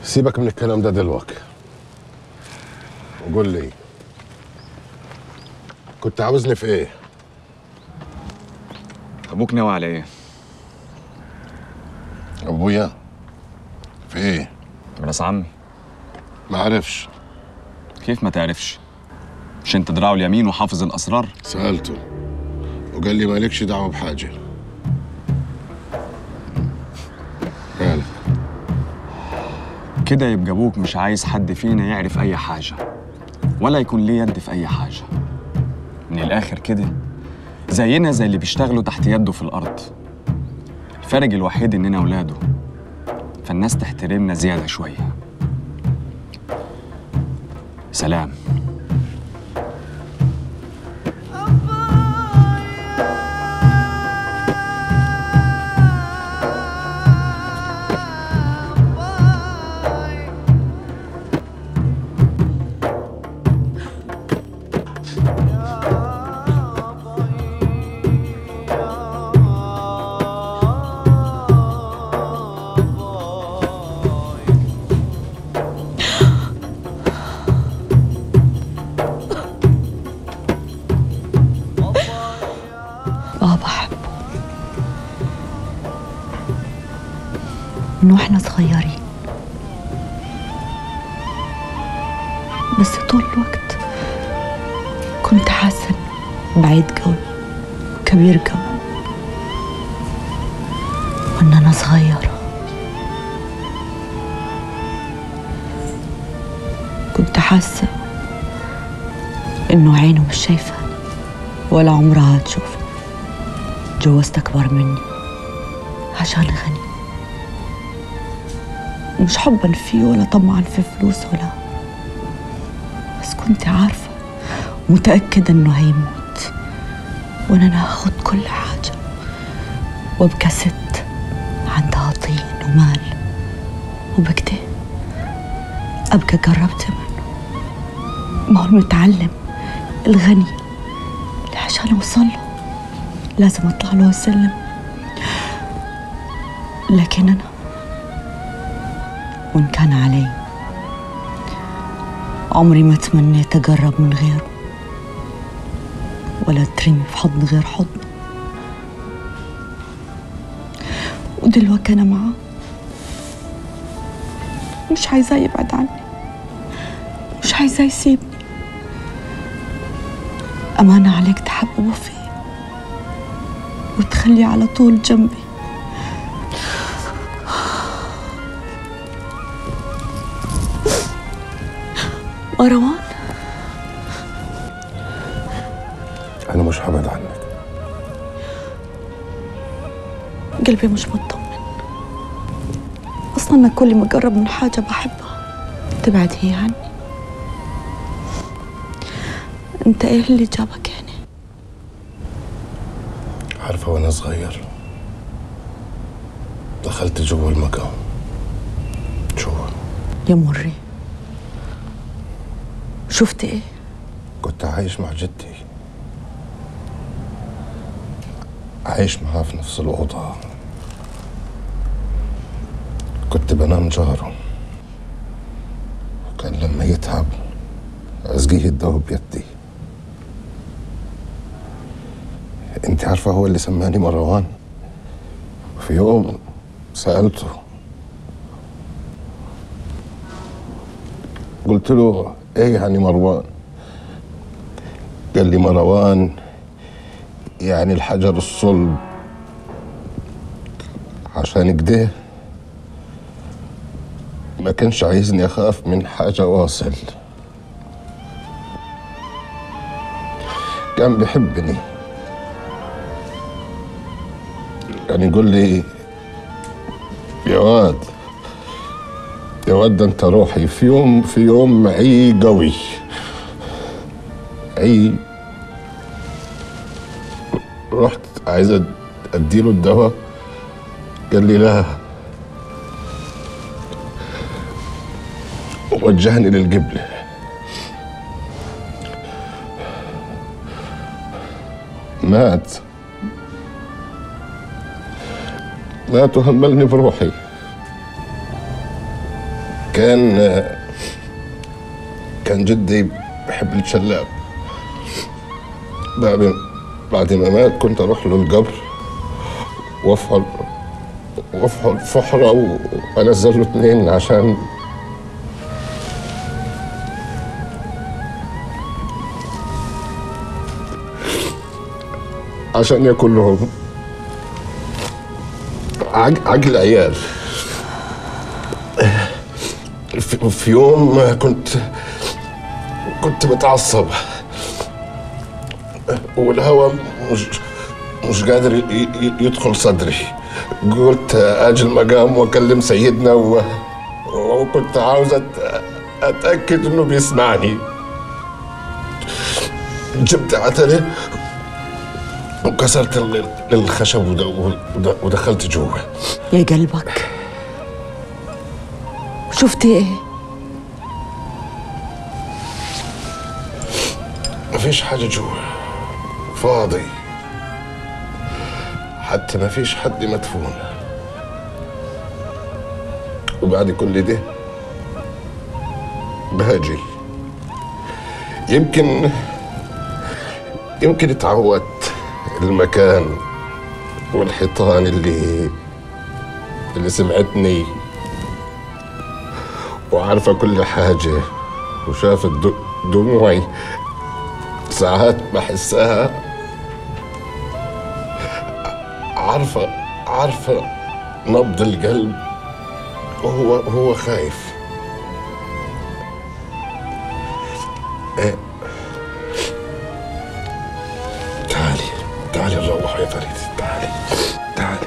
سيبك من الكلام ده دلوقتي وقول لي كنت عاوزني في ايه ابوك ناوي على ايه ابويا في ايه راس عمي ما عرفش كيف ما تعرفش مش انت دراعه اليمين وحافظ الاسرار سالته وقال لي مالكش دعوه بحاجه مالك كده يبقى ابوك مش عايز حد فينا يعرف اي حاجه ولا يكون ليه يد في اي حاجه من الاخر كده زينا زي اللي بيشتغلوا تحت يده في الارض الفرق الوحيد اننا اولاده فالناس تحترمنا زياده شويه سلام بابا أحبه من واحنا صغيرين بس طول الوقت كنت حاسة إنه بعيد قوي كبير قوي وإن أنا صغيرة كنت حاسة إنه عينه مش شايفة ولا عمرها هتشوفني جوزت أكبر مني عشان غني مش حبا فيه ولا طمعا في فلوس ولا بس كنت عارفة ومتأكدة إنه هيموت وإن أنا هاخد كل حاجة وأبقى ست عندها طين ومال وبكده أبقى قربت منه ما هو المتعلم الغني اللي عشان أوصل له لازم أطلع له السلم لكن أنا وإن كان علي عمري ما تمنيت أقرب من غيره ولا ترمي في حضن غير حضن ودلوقتي أنا معاه مش عايزاه يبعد عني مش عايزاه يسيبني أمانة عليك تحببه فيه وتخليه على طول جنبي مروان انا مش هبعد عنك قلبي مش مطمن أصلا أنا كل ما أقرب من حاجة بحبها تبعد هي عني أنت إيه اللي جابك هنا؟ عارفه وانا صغير دخلت جوا المكان جوا يا مري شفت إيه؟ كنت عايش مع جدي عايش معاه في نفس الأوضة كنت بنام جاره وكان لما يتعب أسقيه الدواء بيدي انت عارفة هو اللي سماني مروان في يوم سألته قلت له ايه يعني مروان قال لي مروان يعني الحجر الصلب عشان كده ما كانش عايزني اخاف من حاجة واصل كان بيحبني كان يقول لي يا واد يا واد ده انت روحي في يوم في يوم معي قوي معي رحت عايز أد- اديله الدواء قال لي لا وجهني للقبلة مات مات وهملني بروحي كان كان جدي بحب الشلاب بعد بعد ما مات كنت اروح له القبر وافحر وافحر فحرة وانزل له اتنين عشان عشان ياكلهم عج... عجل عيال في, في يوم كنت كنت متعصب والهواء مش مش قادر ي- ي- يدخل صدري قلت اجي المقام واكلم سيدنا و... وكنت عاوز أت... اتاكد انه بيسمعني جبت عتله وكسرت ال- الخشب ود- ود- ودخلت جوه يا قلبك شفتي ايه مفيش حاجة جوا فاضي حتى مفيش حد مدفون وبعد كل ده بهاجي يمكن يمكن اتعودت المكان والحيطان اللي اللي سمعتني وعارفة كل حاجة وشافت د- دموعي ساعات بحسها عارفة عارفة نبض القلب وهو هو خايف إيه. تعالي تعالي نروح يا فريد تعالي تعالي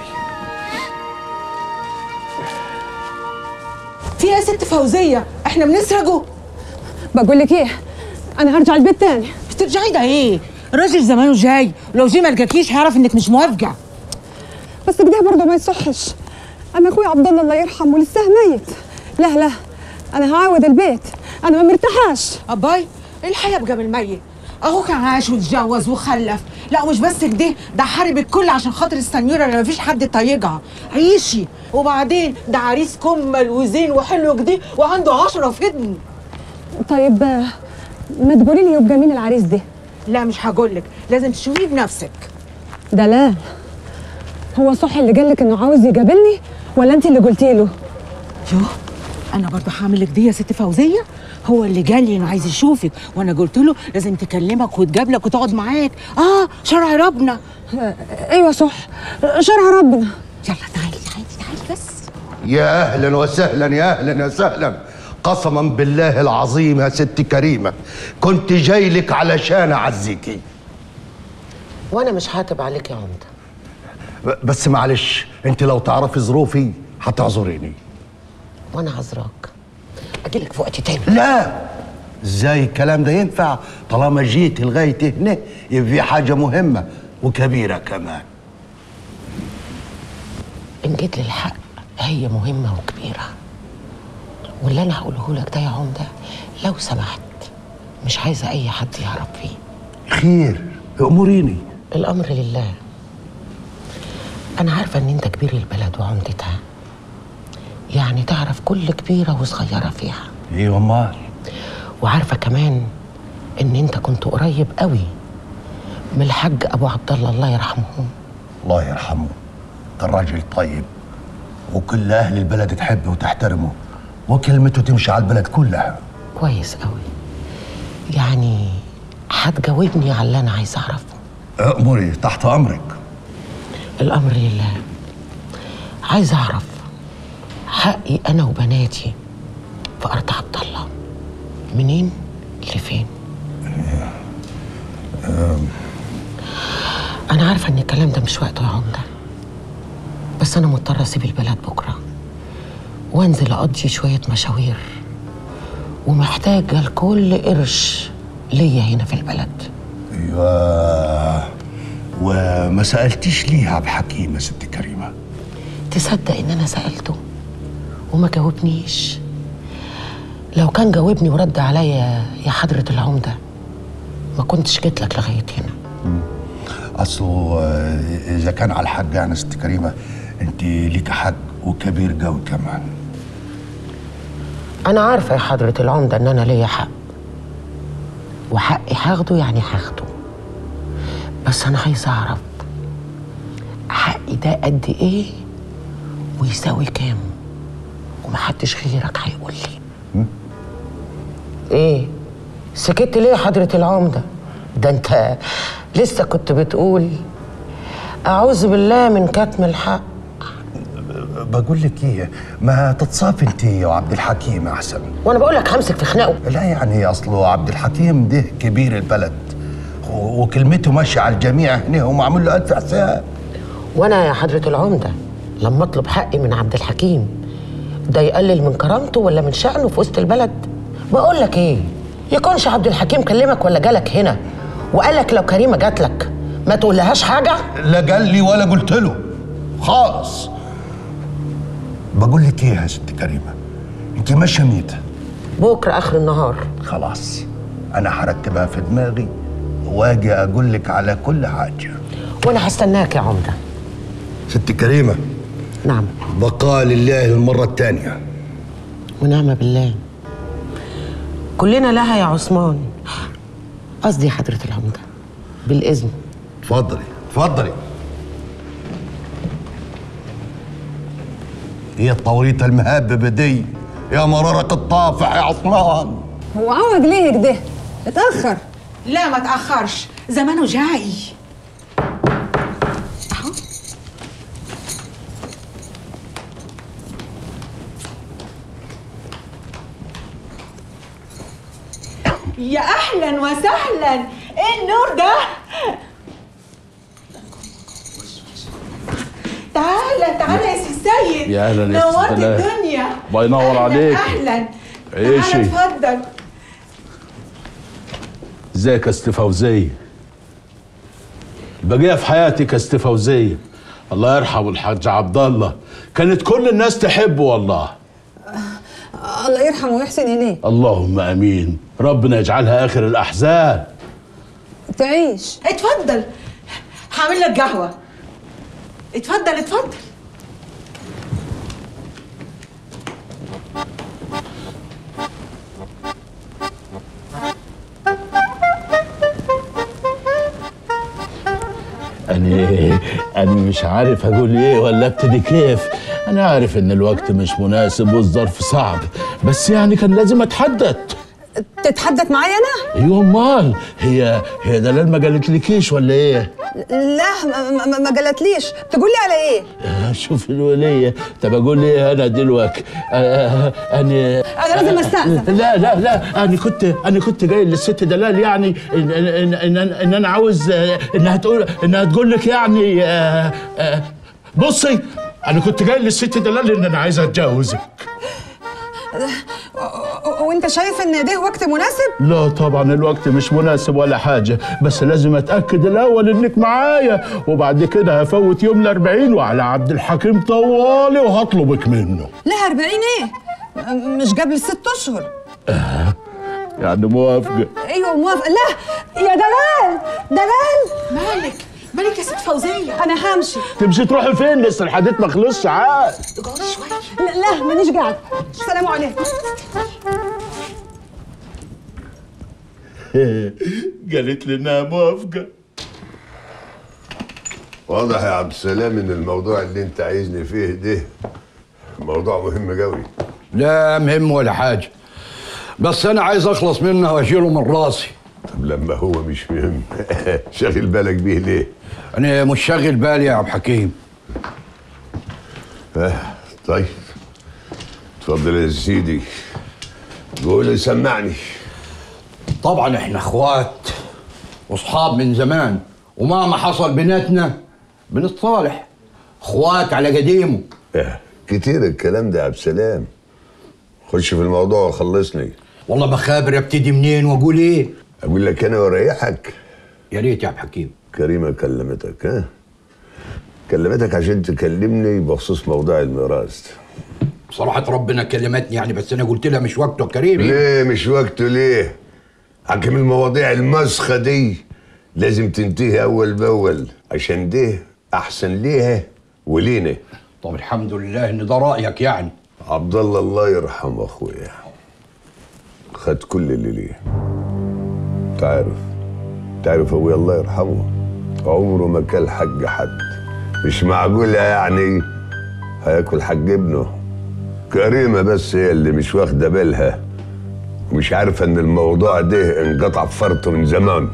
في ايه يا ست فوزيه احنا بنسرقه بقول لك ايه انا هرجع البيت تاني بترجعي ده ايه الراجل زمانه جاي ولو جه ما لقاكيش هيعرف انك مش موافقه بس كده برضه ما يصحش انا اخوي عبد الله الله يرحمه لسه ميت لا لا انا هعاود البيت انا ما مرتاحاش اباي ايه الحياه بقى بالميت اخوك عاش واتجوز وخلف لا مش بس كده ده حارب الكل عشان خاطر السنيوره اللي مفيش حد طايقها عيشي وبعدين ده عريس كمل وزين وحلو كده وعنده عشرة فدن طيب آه، ما تقولي لي يبقى مين العريس ده لا مش هقولك لازم تشوفيه بنفسك دلال هو صح اللي قال لك انه عاوز يقابلني ولا انت اللي قلتي له يوه انا برضه هعمل لك دي يا ست فوزيه هو اللي قال لي انه عايز يشوفك وانا قلت له لازم تكلمك وتقابلك وتقعد معاك اه شرع ربنا آه، ايوه صح آه، شرع ربنا يلا تعالي تعالي تعالي بس يا اهلا وسهلا يا اهلا وسهلا قسما بالله العظيم يا ست كريمه كنت جاي لك علشان اعزيكي وانا مش هاتب عليك يا عمده ب- بس معلش انت لو تعرفي ظروفي هتعذريني وانا عذراك اجيلك في وقت تاني لا ازاي الكلام ده ينفع طالما جيت لغايه هنا يبقى في حاجه مهمه وكبيره كمان ان جيت للحق هي مهمه وكبيره واللي انا هقوله لك ده يا عمده لو سمحت مش عايزه اي حد يعرف فيه خير اموريني الامر لله انا عارفه ان انت كبير البلد وعمدتها يعني تعرف كل كبيره وصغيره فيها ايوه امال وعارفه كمان ان انت كنت قريب قوي من الحاج ابو عبد الله الله يرحمه الله يرحمه كان راجل طيب وكل اهل البلد تحبه وتحترمه وكلمته تمشي على البلد كلها كويس قوي يعني هتجاوبني على اللي انا عايزه اعرفه اموري تحت امرك الامر لله عايزه اعرف حقي انا وبناتي في ارض عبد الله منين لفين انا عارفه ان الكلام ده مش وقته يا عمده بس انا مضطره اسيب البلد بكره وانزل اقضي شويه مشاوير ومحتاجه لكل قرش ليا هنا في البلد ايوه وما سالتيش ليه عبد الحكيم يا ست كريمه تصدق ان انا سالته وما جاوبنيش لو كان جاوبني ورد عليا يا حضرة العمدة ما كنتش جيت لك لغاية هنا اصله آه، اذا كان على الحاج يعني ست كريمه انت ليك حق وكبير قوي كمان انا عارفه يا حضره العمده ان انا ليا حق وحقي هاخده يعني هاخده بس انا عايزه اعرف حقي ده قد ايه ويساوي كام ومحدش غيرك هيقول لي ايه سكت ليه يا حضره العمده ده انت لسه كنت بتقول اعوذ بالله من كتم الحق بقول لك ايه ما تتصافي انت وعبد الحكيم احسن وانا بقول لك همسك في خناقه لا يعني اصله عبد الحكيم ده كبير البلد و- وكلمته ماشيه على الجميع هنا ومعمول له الف حساب وانا يا حضره العمده لما اطلب حقي من عبد الحكيم ده يقلل من كرامته ولا من شأنه في وسط البلد بقول لك ايه يكونش عبد الحكيم كلمك ولا جالك هنا وقال لك لو كريمه جات لك ما تقولهاش حاجه لا قال لي ولا قلت له خالص بقول لك ايه يا ست كريمه انت ماشيه ميته بكره اخر النهار خلاص انا هرتبها في دماغي واجي اقول لك على كل حاجه وانا هستناك يا عمده ست كريمه نعم بقاء لله المره الثانيه ونعم بالله كلنا لها يا عثمان قصدي حضره العمده بالاذن اتفضلي اتفضلي هي الطوريطة المهببة دي يا مرارة الطافح يا عثمان هو عوج ليه كده اتاخر لا ما تاخرش زمانه جاي اهو يا اهلا وسهلا ايه النور ده تعالى تعالى يا سي السيد يا أهلاً يا ست نورت دلال. الدنيا الله ينور أهلاً، عليك. اهلا عيشي. تعالى اتفضل ازيك يا ست فوزية البقية في حياتك يا ست فوزية الله يرحمه الحاج عبد الله كانت كل الناس تحبه والله الله يرحمه ويحسن اليه اللهم امين ربنا يجعلها اخر الاحزان تعيش اتفضل هعمل لك قهوة اتفضل اتفضل انا انا مش عارف اقول ايه ولا ابتدي كيف انا عارف ان الوقت مش مناسب والظرف صعب بس يعني كان لازم اتحدث تتحدث معايا انا ايوه امال هي هي دلال ما قالتلكيش ولا ايه لا ما, ما, ما قالتليش تقول لي على ايه آه، شوف الولية طب اقول ايه انا دلوقتي آه، آه، انا انا لازم استاذن لا لا لا انا كنت انا كنت جاي للست دلال يعني ان ان ان, إن, إن انا عاوز آه، انها تقول انها تقول لك يعني آه، آه، بصي انا كنت جاي للست دلال ان انا عايز اتجوزك و- وانت شايف ان ده وقت مناسب لا طبعا الوقت مش مناسب ولا حاجة بس لازم اتأكد الأول إنك معايا وبعد كده هفوت يوم الأربعين وعلى عبد الحكيم طوالي وهطلبك منه لا 40 ايه م- مش قبل ست اشهر يعني موافقة ايوه موافقه لا يا دلال دلال مالك مالك يا ست فوزية انا همشي تمشي تروحي فين لسه الحديث ما خلصش عاد اقعدي شوية لا, لا مانيش قاعد السلام عليكم قالت لي انها موافقة واضح يا عبد السلام ان الموضوع اللي انت عايزني فيه ده موضوع مهم قوي لا مهم ولا حاجة بس أنا عايز أخلص منها وأشيله من راسي طب لما هو مش مهم شاغل بالك بيه ليه أنا مش شاغل بالي يا عبد الحكيم آه طيب اتفضل يا سيدي قول سمعني طبعا إحنا إخوات وأصحاب من زمان ومهما حصل بيناتنا بنتصالح إخوات على قديمه آه كتير الكلام ده يا عبد السلام خش في الموضوع وخلصني والله بخابر ابتدي منين وأقول إيه اقول لك انا واريحك يا ريت يا عبد الحكيم كريمه كلمتك ها كلمتك عشان تكلمني بخصوص موضوع الميراث بصراحة ربنا كلمتني يعني بس أنا قلت لها مش وقته يا كريم ليه مش وقته ليه حكم المواضيع المسخة دي لازم تنتهي أول بأول عشان ده أحسن ليها ولينا طب الحمد لله إن ده رأيك يعني عبد الله الله يرحمه أخويا خد كل اللي ليه تعرف تعرف ابويا الله يرحمه عمره ما كل حق حد مش معقولة يعني هياكل حق ابنه كريمة بس هي اللي مش واخدة بالها ومش عارفة ان الموضوع ده انقطع فرطه من زمان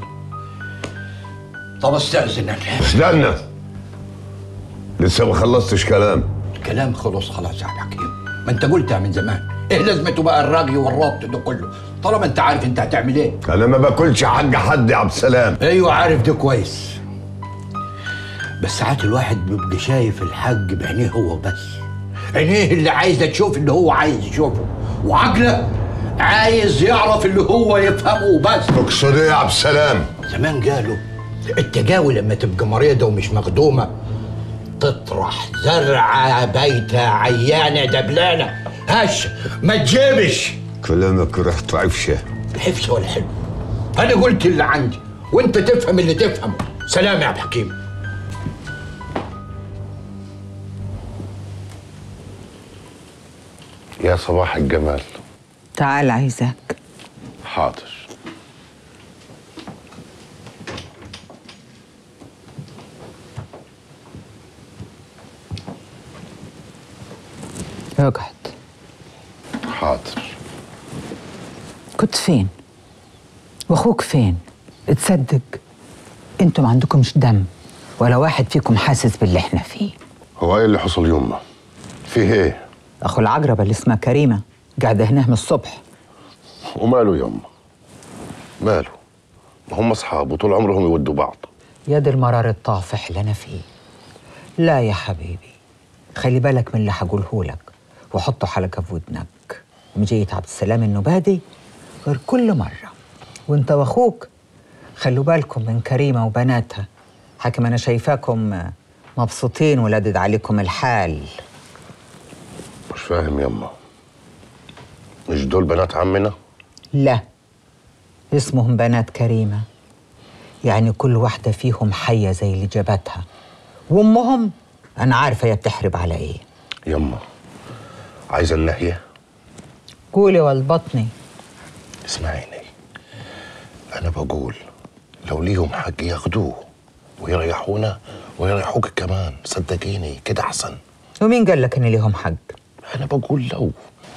طب استأذن أنا استنى لسه ما خلصتش كلام الكلام خلص خلاص يا عبد الحكيم ما انت قلتها من زمان ايه لازمته بقى الراجي والربط ده كله طالما انت عارف انت هتعمل ايه انا ما باكلش حق حد يا عبد السلام ايوه عارف ده كويس بس ساعات الواحد بيبقى شايف الحاج بعينيه هو بس عينيه اللي عايزه تشوف اللي هو عايز يشوفه وعقله عايز يعرف اللي هو يفهمه بس تقصد ايه يا عبد السلام زمان قالوا التجاوي لما تبقى مريضه ومش مخدومه تطرح زرعه بيتة عيانه دبلانه هش ما تجيبش كلامك ريحته عفشه الحفظ ولا حلو انا قلت اللي عندي وانت تفهم اللي تفهم سلام يا عبد الحكيم يا صباح الجمال تعال عايزاك حاضر اقعد حاضر كنت فين واخوك فين تصدق انتم ما عندكمش دم ولا واحد فيكم حاسس باللي احنا فيه هو ايه اللي حصل يومه فيه ايه اخو العقربه اللي اسمها كريمه قاعده هنا من الصبح وماله يما ماله هم اصحاب وطول عمرهم يودوا بعض يد المرار الطافح اللي انا فيه لا يا حبيبي خلي بالك من اللي هقوله لك وحطه حلقه في ودنك مجية عبد السلام النبادي غير كل مره وانت واخوك خلوا بالكم من كريمه وبناتها حكم انا شايفاكم مبسوطين ولادد عليكم الحال مش فاهم يما مش دول بنات عمنا لا اسمهم بنات كريمة يعني كل واحدة فيهم حية زي اللي جابتها وأمهم أنا عارفة هي بتحرب على إيه يما عايزه الناحيه قولي والبطني اسمعيني انا بقول لو ليهم حق ياخدوه ويريحونا ويريحوك كمان صدقيني كده احسن ومين قال لك إن ليهم حق؟ انا بقول لو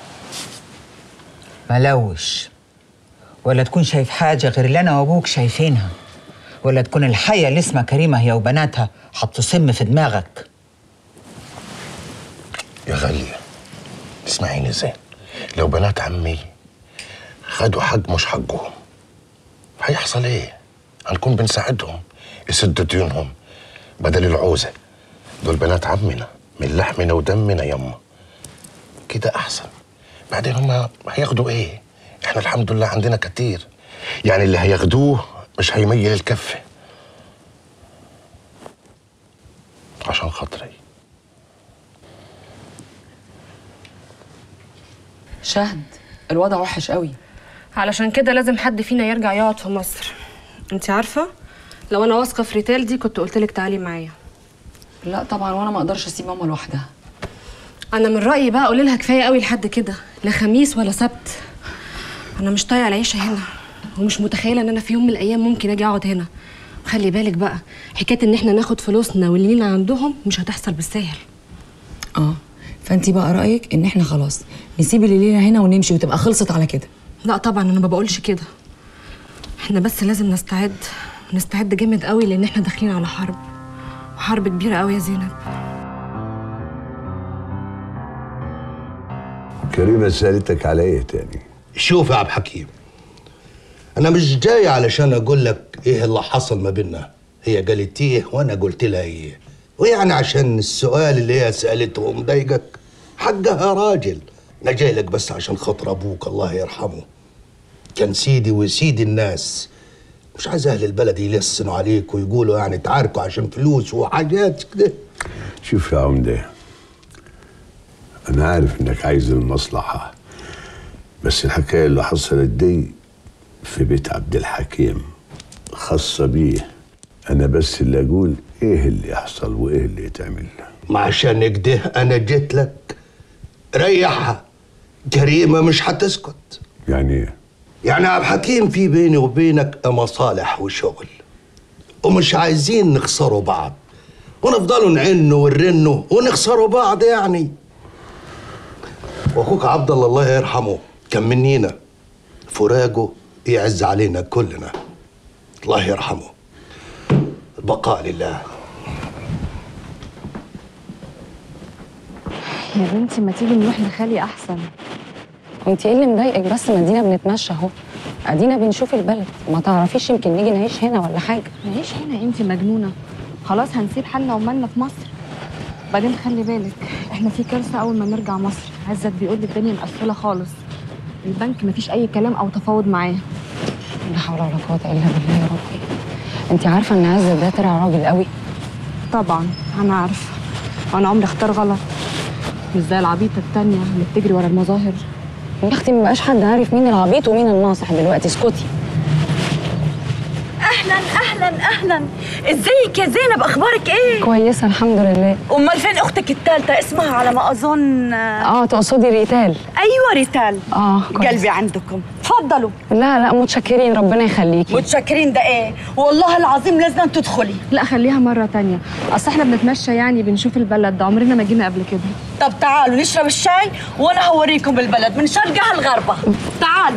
ملوش ولا تكون شايف حاجة غير اللي أنا وأبوك شايفينها ولا تكون الحية اللي اسمها كريمة هي وبناتها حطوا سم في دماغك يا غالية اسمعيني زين لو بنات عمي خدوا حق مش حقهم هيحصل ايه؟ هنكون بنساعدهم يسدوا ديونهم بدل العوزة دول بنات عمنا من لحمنا ودمنا يما كده أحسن بعدين هما هياخدوا ايه؟ احنا الحمد لله عندنا كتير يعني اللي هياخدوه مش هيميل الكفة عشان خاطري شهد الوضع وحش قوي علشان كده لازم حد فينا يرجع يقعد في مصر انت عارفه لو انا واثقه في ريتال دي كنت قلت لك تعالي معايا لا طبعا وانا ما اقدرش اسيب ماما لوحدها انا من رايي بقى قولي لها كفايه قوي لحد كده لا خميس ولا سبت انا مش طايقه العيشه هنا ومش متخيله ان انا في يوم من الايام ممكن اجي اقعد هنا خلي بالك بقى حكايه ان احنا ناخد فلوسنا واللي لينا عندهم مش هتحصل بالسهل اه فانت بقى رايك ان احنا خلاص نسيب اللي لينا هنا ونمشي وتبقى خلصت على كده لا طبعا انا ما بقولش كده احنا بس لازم نستعد نستعد جامد قوي لان احنا داخلين على حرب وحرب كبيره قوي يا زينب كريمة سألتك على ايه تاني؟ شوف يا عبد الحكيم انا مش جاي علشان اقول لك ايه اللي حصل ما بيننا هي قالت ايه وانا قلت لها ايه ويعني عشان السؤال اللي هي سالته مضايقك حقها راجل انا جاي لك بس عشان خاطر ابوك الله يرحمه كان سيدي وسيد الناس مش عايز اهل البلد يلسنوا عليك ويقولوا يعني تعاركوا عشان فلوس وحاجات كده شوف يا عمدة أنا عارف إنك عايز المصلحة بس الحكاية اللي حصلت دي في بيت عبد الحكيم خاصة بيه أنا بس اللي أقول إيه اللي يحصل وإيه اللي يتعمل ما عشان كده انا جيت لك ريحها كريمه مش هتسكت يعني إيه؟ يعني عبد الحكيم في بيني وبينك مصالح وشغل ومش عايزين نخسروا بعض ونفضلوا نعنوا ونرنوا ونخسروا بعض يعني واخوك عبد الله الله يرحمه كان منينا فراقه يعز علينا كلنا الله يرحمه البقاء لله يا بنتي ما تيجي نروح لخالي احسن انت ايه اللي مضايقك بس ما ادينا بنتمشى اهو ادينا بنشوف البلد ما تعرفيش يمكن نيجي نعيش هنا ولا حاجه نعيش هنا انت مجنونه خلاص هنسيب حالنا ومالنا في مصر بعدين خلي بالك احنا في كارثه اول ما نرجع مصر عزت بيقول لي الدنيا مقفله خالص البنك مفيش اي كلام او تفاوض معاه لا حول ولا قوه الا بالله يا ربي انت عارفه ان عزت ده طلع راجل قوي طبعا انا عارفه انا عمري اختار غلط مش زي العبيطه التانية اللي بتجري ورا المظاهر يا اختي ما بقاش حد عارف مين العبيط ومين الناصح دلوقتي اسكتي اهلا اهلا اهلا ازيك يا زينب اخبارك ايه كويسه الحمد لله امال فين اختك الثالثه اسمها على ما اظن اه تقصدي ريتال ايوه ريتال اه كويس. قلبي عندكم تفضلوا لا لا متشكرين ربنا يخليكي متشكرين ده ايه والله العظيم لازم تدخلي لا خليها مره تانية اصل احنا بنتمشى يعني بنشوف البلد ده عمرنا ما جينا قبل كده طب تعالوا نشرب الشاي وانا هوريكم البلد من شرقها لغربها تعالوا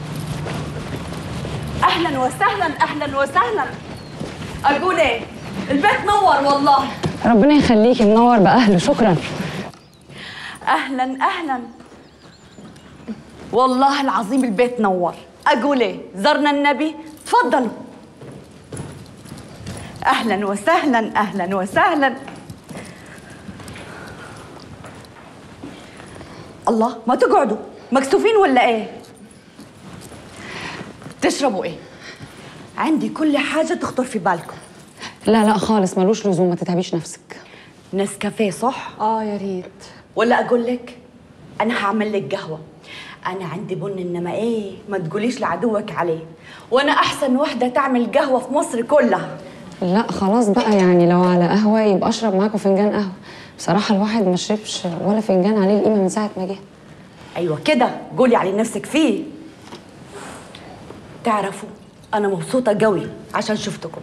اهلا وسهلا اهلا وسهلا اقول ايه البيت نور والله ربنا يخليكي منور باهله شكرا اهلا اهلا والله العظيم البيت نور اقول ايه زرنا النبي تفضلوا اهلا وسهلا اهلا وسهلا الله ما تقعدوا مكسوفين ولا ايه تشربوا ايه عندي كل حاجه تخطر في بالكم لا لا خالص ملوش لزوم ما تتعبيش نفسك نسكافيه صح اه يا ريت ولا اقول لك انا هعمل لك قهوه انا عندي بن انما ايه ما تقوليش لعدوك عليه وانا احسن وحده تعمل قهوه في مصر كلها لا خلاص بقى يعني لو على قهوه يبقى اشرب معاكم فنجان قهوه بصراحه الواحد ما شربش ولا فنجان عليه القيمه من ساعه ما جه ايوه كده قولي على نفسك فيه تعرفوا انا مبسوطه قوي عشان شفتكم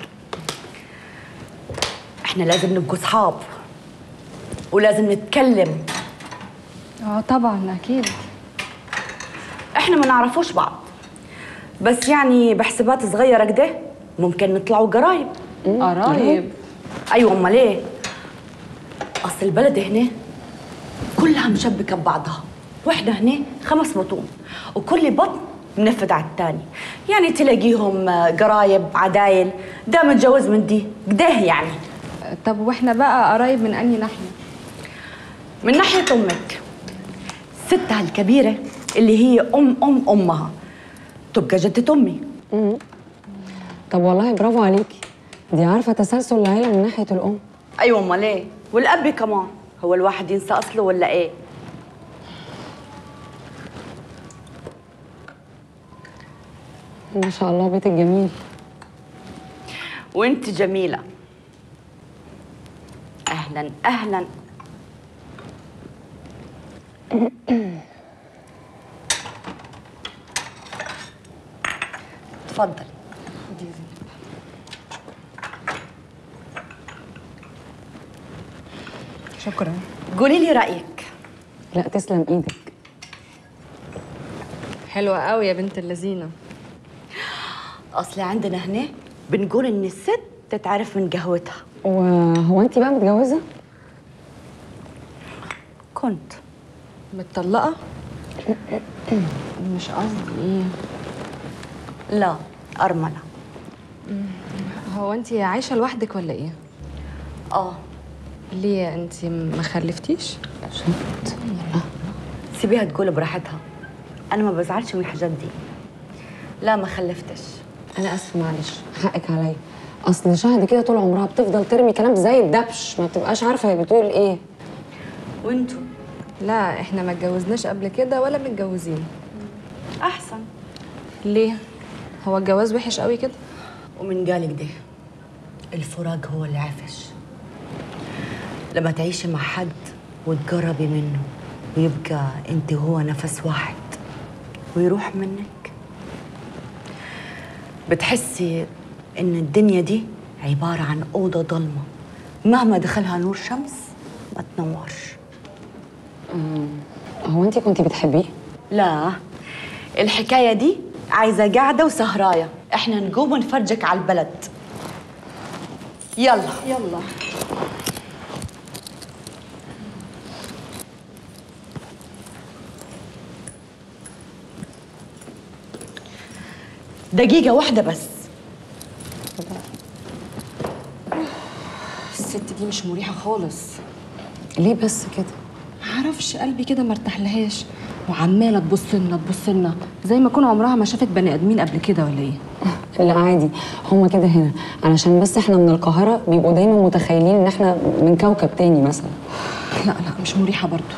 احنا لازم نبقوا صحاب ولازم نتكلم اه طبعا اكيد احنا ما نعرفوش بعض بس يعني بحسابات صغيره كده ممكن نطلعوا قرايب قرايب ايوه امال ايه اصل البلد هنا كلها مشبكه ببعضها واحنا هنا خمس بطون وكل بطن منفذ على الثاني يعني تلاقيهم آه، قرايب عدايل ده متجوز من دي قده يعني طب واحنا بقى قرايب من انهي ناحيه من ناحيه امك ستها الكبيره اللي هي ام ام امها تبقى جدة امي طب والله برافو عليكي دي عارفه تسلسل العيله من ناحيه الام ايوه امال ايه والاب كمان هو الواحد ينسى اصله ولا ايه ما شاء الله بيتك جميل وانت جميله اهلا اهلا تفضل شكرا قولي لي رايك لا تسلم ايدك حلوه قوي يا بنت اللذينه اصل عندنا هنا بنقول ان الست تتعرف من قهوتها وهو انت بقى متجوزه كنت متطلقه مش قصدي ايه لا ارمله هو انت عايشه لوحدك ولا ايه اه ليه انت ما خلفتيش سيبيها تقول براحتها انا ما بزعلش من الحاجات دي لا ما خلفتش انا اسفه معلش حقك عليا اصل شهد كده طول عمرها بتفضل ترمي كلام زي الدبش ما بتبقاش عارفه هي بتقول ايه وانتوا لا احنا ما اتجوزناش قبل كده ولا متجوزين احسن ليه هو الجواز وحش قوي كده ومن قالك ده الفراق هو اللي عفش لما تعيشي مع حد وتقربي منه ويبقى انت وهو نفس واحد ويروح منك بتحسي إن الدنيا دي عبارة عن أوضة ضلمة مهما دخلها نور شمس ما تنورش هو انت كنتي بتحبيه؟ لا الحكاية دي عايزة قاعدة وسهراية احنا نقوم ونفرجك على البلد يلا يلا دقيقة واحدة بس الست دي مش مريحه خالص ليه بس كده؟ معرفش قلبي كده مرتاحلهاش وعماله تبص لنا تبص لنا زي ما يكون عمرها ما شافت بني ادمين قبل كده ولا ايه لا عادي هما كده هنا علشان بس احنا من القاهرة بيبقوا دايما متخيلين ان احنا من كوكب تاني مثلا لا لا مش مريحه برضو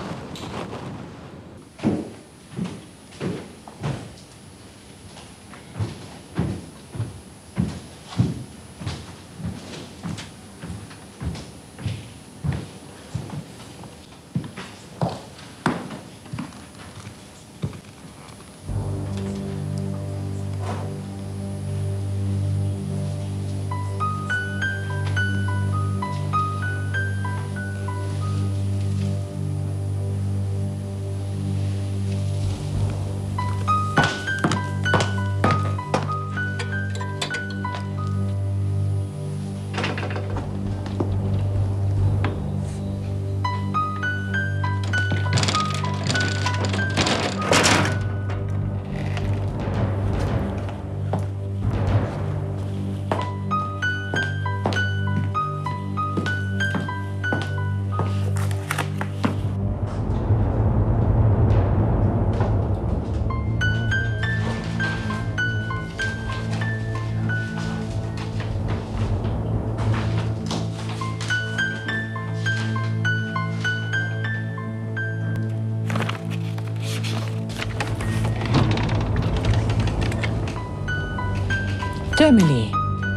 بتعمل ايه؟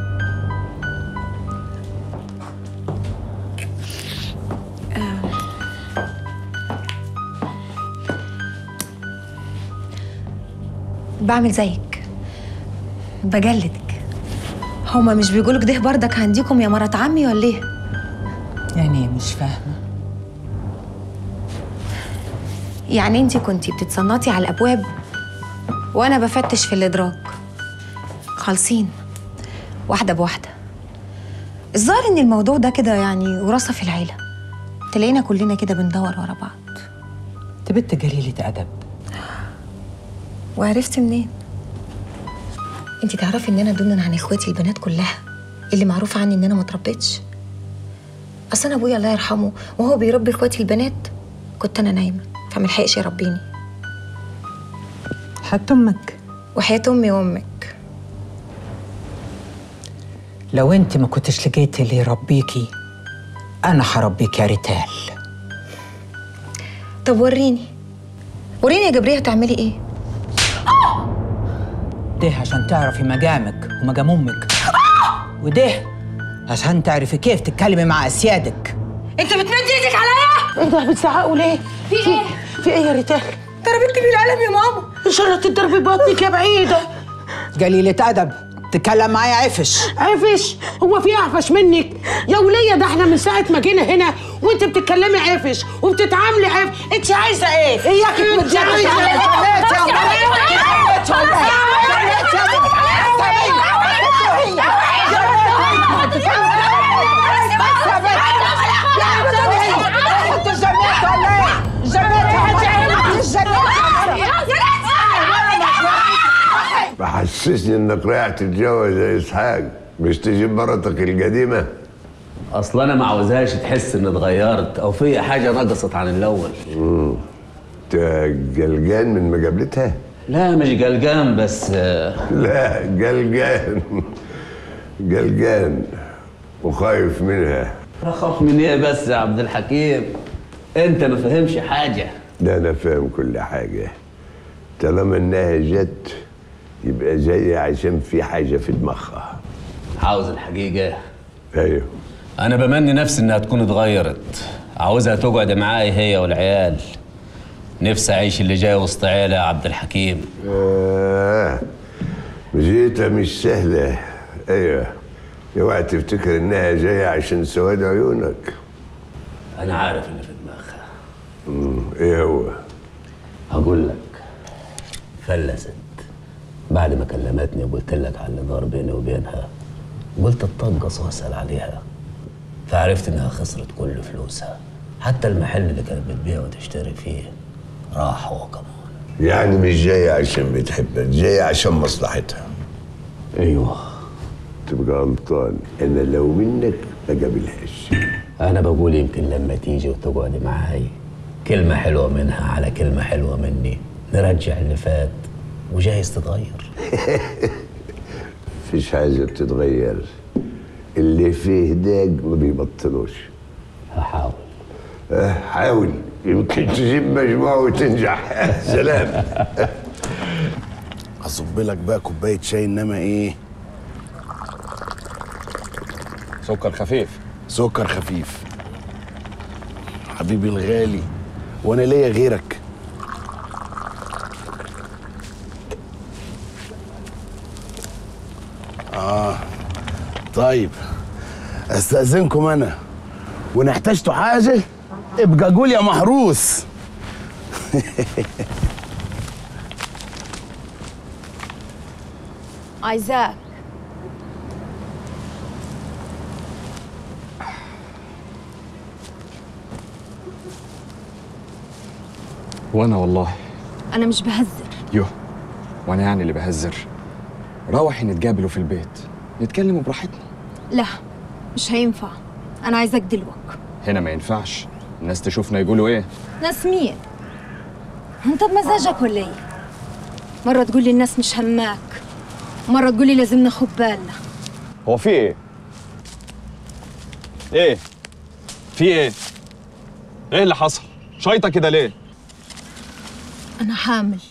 بعمل زيك بجلدك هما مش بيقولوا كده بردك عندكم يا مرات عمي ولا ايه؟ يعني مش فاهمة يعني انتي كنتي بتتصنطي على الابواب وانا بفتش في الادراج خالصين واحده بواحده الظاهر ان الموضوع ده كده يعني وراثه في العيله تلاقينا كلنا كده بندور ورا بعض انت بنت جليلة أدب وعرفت منين انتي تعرفي ان انا دونا عن اخواتي البنات كلها اللي معروف عني ان انا ما اتربيتش اصل انا ابويا الله يرحمه وهو بيربي اخواتي البنات كنت انا نايمه فملحقش يربيني حتى أمك وحياة امي وامك لو انت ما كنتش لقيتي اللي يربيكي أنا هربيك يا ريتال طب وريني وريني يا جبريه هتعملي ايه ده عشان تعرفي مقامك ومقام أمك وده عشان تعرفي كيف تتكلمي مع أسيادك انت بتمد ايدك عليا ايه ده بتزعقوا ليه؟ في ايه في ايه يا ريتال؟ ضربتني بالقلم يا ماما ان شاء الله تضربي بطنك يا بعيده قليلة أدب تتكلم معايا عفش عفش هو في اعفش منك يا وليه ده احنا من ساعه ما جينا هنا وانت بتتكلمي عفش وبتتعاملي عفش انت عايزه ايه اياك انت تمدي عايزه ايدك. ايه جنيت يا ولد. جنيت يا ولد. انت جنيت ولا ايه؟ جنيت محسسني انك رايح تتجوز يا اسحاق مش تجيب مرتك القديمه اصل انا ما عاوزهاش تحس اني اتغيرت او في حاجه نقصت عن الاول امم انت قلقان من مقابلتها لا مش قلقان بس آه، لا قلقان قلقان وخايف منها اخاف من ايه بس يا عبد الحكيم انت ما فهمش حاجه ده انا فاهم كل حاجه طالما انها جت يبقى جايه عشان في حاجه في دماغها عاوز الحقيقه ايوه انا بمني نفسي انها تكون اتغيرت عاوزها تقعد معاي هي والعيال نفسي اعيش اللي جاي وسط عيله يا عبد الحكيم آه جيتها مش سهلة ايوه اوعى تفتكر انها جاية عشان سواد عيونك انا عارف اللي في دماغها مم، ايه هو هقول لك فلست بعد ما كلمتني وقلت لك على اللي دار بيني وبينها قلت اتطقص واسال عليها فعرفت انها خسرت كل فلوسها حتى المحل اللي كانت بتبيع وتشتري فيه راح هو كمان يعني مش جاية عشان بتحبك جاية عشان مصلحتها ايوه تبقى غلطان انا لو منك ما قابلهاش انا بقول يمكن لما تيجي وتقعدي معاي كلمة حلوة منها على كلمة حلوة مني نرجع اللي فات وجايز تتغير مفيش حاجة بتتغير اللي فيه داج ما بيبطلوش هحاول اه حاول يمكن تجيب مجموعة وتنجح سلام اصب لك بقى كوبايه شاي انما ايه سكر خفيف سكر خفيف حبيبي الغالي وانا ليا غيرك اه طيب استاذنكم انا وان احتجتوا حاجه ابقى قول يا محروس عايزاك وانا والله انا مش بهزر يوه وانا يعني اللي بهزر روحي نتقابلوا في البيت نتكلموا براحتنا لا مش هينفع انا عايزاك دلوقتي هنا ما ينفعش الناس تشوفنا يقولوا ايه ناس مين انت بمزاجك ولا ايه مرة تقول لي الناس مش هماك مرة تقول لي لازم ناخد بالنا هو في ايه ايه في ايه ايه اللي حصل شايطه كده ليه انا حامل